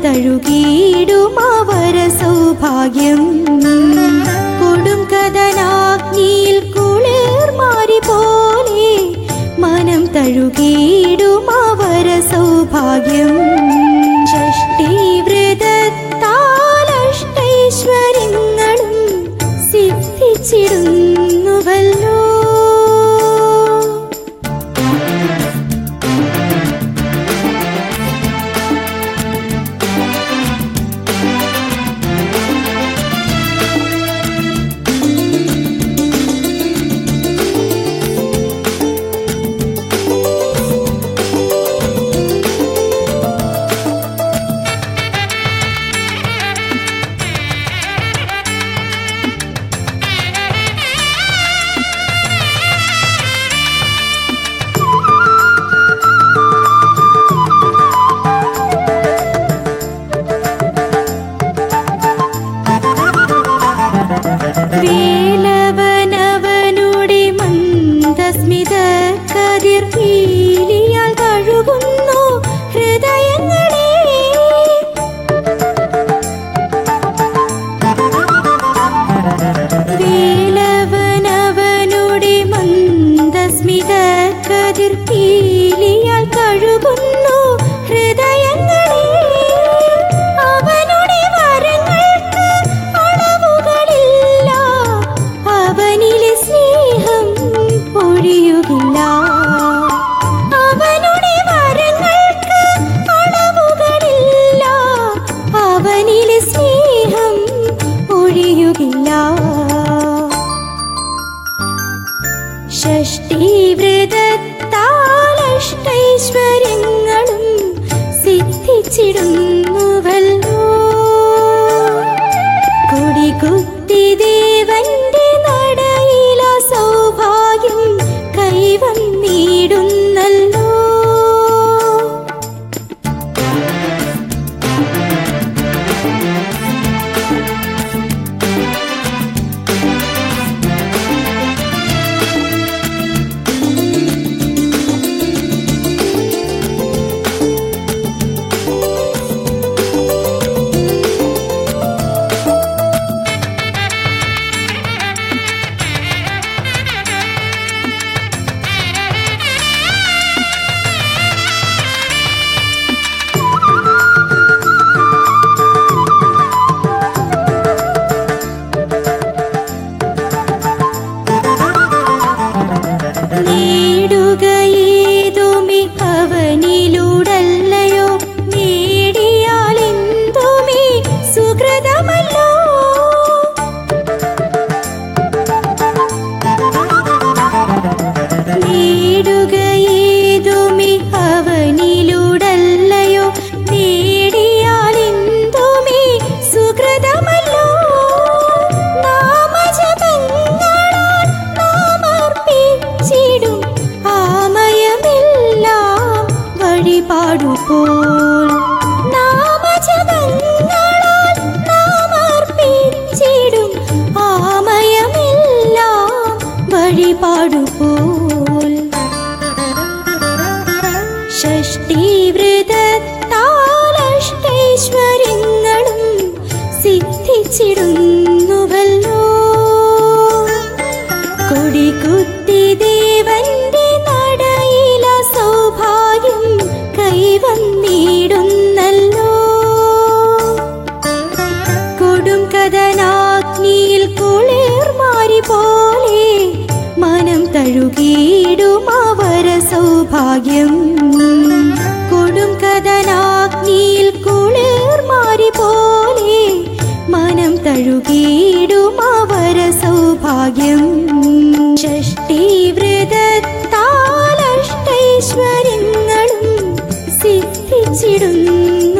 തഴുകിയിടും അവര സൗഭാഗ്യം കൊടും കഥനാഗ്നിയിൽ കുളിർ മാറി പോലെ മനം തഴുകിയിടും അവര സൗഭാഗ്യം ഷഷ്ടി വ്രതത്താൽ അഷ്ടൈശ്വര്യങ്ങളും സിദ്ധിച്ചിടുന്നുവല്ലോ വേലവനവനുടെ മന്ദസ്മിത കതിർ പീലിയാൽ കഴുകുന്നു ഹൃദയങ്ങളെ വേലവനവനുടെ മന്ദസ്മിത കതിർ പീലിയാൽ കഴുകുന്നു ഹൃദയങ്ങളെ അവനുടെ വരങ്ങൾക്ക് അളവുകളില്ല അവനിലെ സ്നേഹം പൊഴിയുകില്ല അവനുടെ വരങ്ങൾക്ക് അളവുകളില്ല അവനിലെ സ്നേഹം ഒഴിയുകില്ല ഷഷ്ടി വ്രതത്താൽ അഷ്ടൈശ്വര്യങ്ങളും സിദ്ധിച്ചിടുന്നുവല്ലോ കൊടികുത്തി ദേവന്റെ നടയില സൗഭാഗ്യം കൈവന്നിടുന്നല്ലോ നേടുകയേതുമി അവനിലൂടല്ലയോ നേടിയാൽ എന്തുമി സുഹൃതമല്ലോ നേടുകയേതുമി അവനിലൂടല്ലയോ നേടിയാൽ എന്തുമി സുഹൃതമല്ലോ നാമജപങ്ങളാൽ നാമർപ്പിച്ചിടും ആമയമെല്ലാം വഴിപാടുപോൽ നാമജപങ്ങളാൽ നാമർപ്പിച്ചിടും ആമയമെല്ലാം വഴിപാടുപോൽ ഷഷ്ടി വ്രതത്താൽ അഷ്ടൈശ്വര്യങ്ങളും സിദ്ധിച്ചിടുന്നുവല്ലോ കൊടികുത്തി ദേവന്റെ നടയില സൗഭാഗ്യം കൈവന്നിടുന്നല്ലോ കൊടും കഥനാഗ്നിയിൽ കുളിർ മാറി പോലെ മനം തഴുകിയിടും അവര സൗഭാഗ്യം കൊടും കഥനാഗ്നിയിൽ കുളിർ മാറി പോലെ മനം തഴുകിയിടും അവര സൗഭാഗ്യം ഷഷ്ടി വ്രതത്താൽ അഷ്ടൈശ്വര്യങ്ങളും സിദ്ധിച്ചിടുന്നു